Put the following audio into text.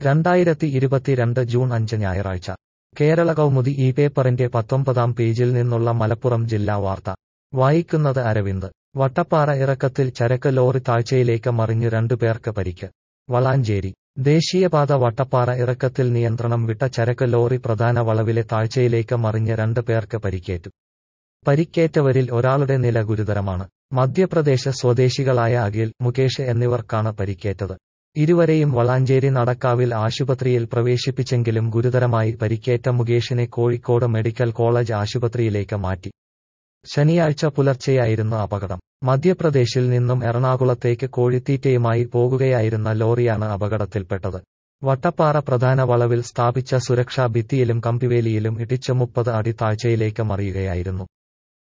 രണ്ടായിരത്തി ഇരുപത്തിരണ്ട് ജൂൺ അഞ്ച് ഞായറാഴ്ച കേരള കൗമുദി ഈ പേപ്പറിന്റെ പത്തൊമ്പതാം പേജിൽ നിന്നുള്ള മലപ്പുറം ജില്ലാ വാർത്ത വായിക്കുന്നത് അരവിന്ദ് വട്ടപ്പാറ ഇറക്കത്തിൽ ചരക്ക് ലോറി താഴ്ചയിലേക്ക് മറിഞ്ഞ് രണ്ടുപേർക്ക് പരിക്ക് വളാഞ്ചേരി ദേശീയപാത വട്ടപ്പാറ ഇറക്കത്തിൽ നിയന്ത്രണം വിട്ട ചരക്ക് ലോറി പ്രധാന വളവിലെ താഴ്ചയിലേക്ക് മറിഞ്ഞ് രണ്ട് പേർക്ക് പരിക്കേറ്റു പരിക്കേറ്റവരിൽ ഒരാളുടെ നില ഗുരുതരമാണ് മധ്യപ്രദേശ് സ്വദേശികളായ അഖിൽ മുകേഷ് എന്നിവർക്കാണ് പരിക്കേറ്റത് ഇരുവരെയും വളാഞ്ചേരി നടക്കാവിൽ ആശുപത്രിയിൽ പ്രവേശിപ്പിച്ചെങ്കിലും ഗുരുതരമായി പരിക്കേറ്റ മുകേഷിനെ കോഴിക്കോട് മെഡിക്കൽ കോളേജ് ആശുപത്രിയിലേക്ക് മാറ്റി ശനിയാഴ്ച പുലർച്ചെയായിരുന്നു അപകടം മധ്യപ്രദേശിൽ നിന്നും എറണാകുളത്തേക്ക് കോഴിത്തീറ്റയുമായി പോകുകയായിരുന്ന ലോറിയാണ് അപകടത്തിൽപ്പെട്ടത് വട്ടപ്പാറ പ്രധാന വളവിൽ സ്ഥാപിച്ച സുരക്ഷാ ഭിത്തിയിലും കമ്പിവേലിയിലും ഇടിച്ച് മുപ്പത് അടി താഴ്ചയിലേക്ക് മറിയുകയായിരുന്നു